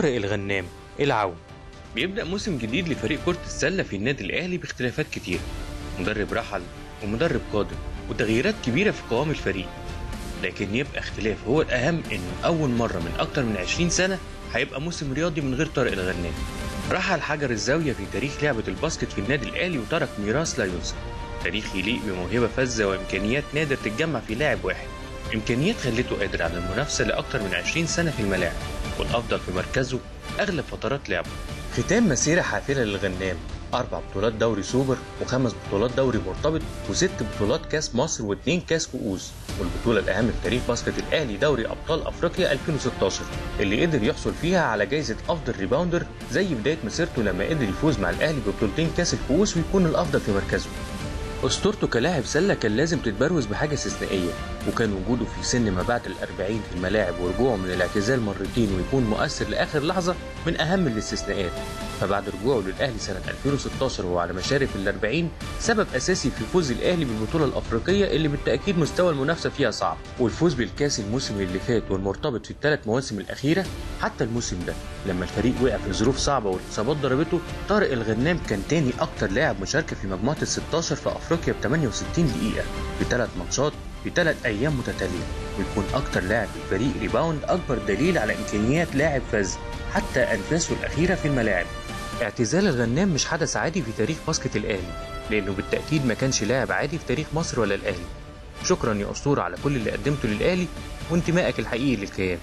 طارق الغنام العون بيبدأ موسم جديد لفريق كرة السلة في النادي الأهلي باختلافات كتير مدرب رحل ومدرب قادم وتغييرات كبيرة في قوام الفريق لكن يبقى اختلاف هو الأهم إنه أول مرة من أكتر من 20 سنة هيبقى موسم رياضي من غير طارق الغنام رحل حجر الزاوية في تاريخ لعبة الباسكت في النادي الأهلي وترك ميراث لا ينسى تاريخ يليق بموهبة فذة وإمكانيات نادر تتجمع في لاعب واحد إمكانيات خلته قادر على المنافسة لأكتر من 20 سنة في الملاعب والأفضل في مركزه أغلب فترات لعبه ختام مسيرة حافلة للغنام أربع بطولات دوري سوبر وخمس بطولات دوري مرتبط وست بطولات كاس مصر واثنين كاس كؤوس والبطولة الأهم في تاريخ باسكت الأهلي دوري أبطال أفريقيا 2016 اللي قدر يحصل فيها على جايزة أفضل ريباوندر زي بداية مسيرته لما قدر يفوز مع الأهلي ببطولتين كاس الكؤوس ويكون الأفضل في مركزه أسطورته كلاعب سلة كان لازم تتبروز بحاجة استثنائية وكان وجوده في سن ما بعد الأربعين في الملاعب ورجوعه من الاعتزال مرتين ويكون مؤثر لآخر لحظة من أهم الاستثناءات فبعد رجوعه للأهلي سنة 2016 وهو على مشارف الأربعين سبب أساسي في فوز الأهلي بالبطولة الأفريقية اللي بالتأكيد مستوى المنافسة فيها صعب والفوز بالكاس الموسم اللي فات والمرتبط في الثلاث مواسم الأخيرة حتى الموسم ده لما الفريق وقع في ظروف صعبة والإصابات ضربته طارق الغنام كان تاني أكتر لاعب مشاركة في مجموعة ال 16 في أفريقيا ب 68 دقيقة في ثلاث ماتشات في ثلاث أيام متتالية ويكون أكتر لاعب في الفريق ريباوند أكبر دليل على إمكانيات لاعب فذ حتى أنفاسه الأخيرة في الملاعب اعتزال الغنام مش حدث عادي في تاريخ باسكت الأهلي لأنه بالتأكيد ما كانش لاعب عادي في تاريخ مصر ولا الأهلي شكرا يا أسطورة على كل اللي قدمته للأهلي وانتمائك الحقيقي للكيان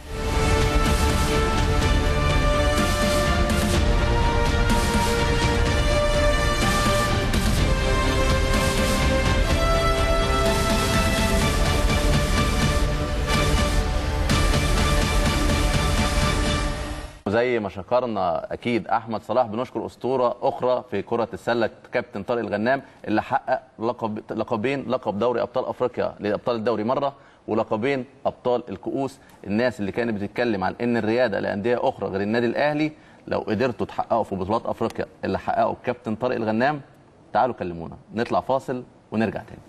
وزي ما شكرنا اكيد احمد صلاح بنشكر اسطوره اخرى في كره السله كابتن طارق الغنام اللي حقق لقب لقبين لقب دوري ابطال افريقيا لابطال الدوري مره ولقبين ابطال الكؤوس الناس اللي كانت بتتكلم عن ان الرياده لانديه اخرى غير النادي الاهلي لو قدرتوا تحققوا في بطولات افريقيا اللي حققوا الكابتن طارق الغنام تعالوا كلمونا نطلع فاصل ونرجع تاني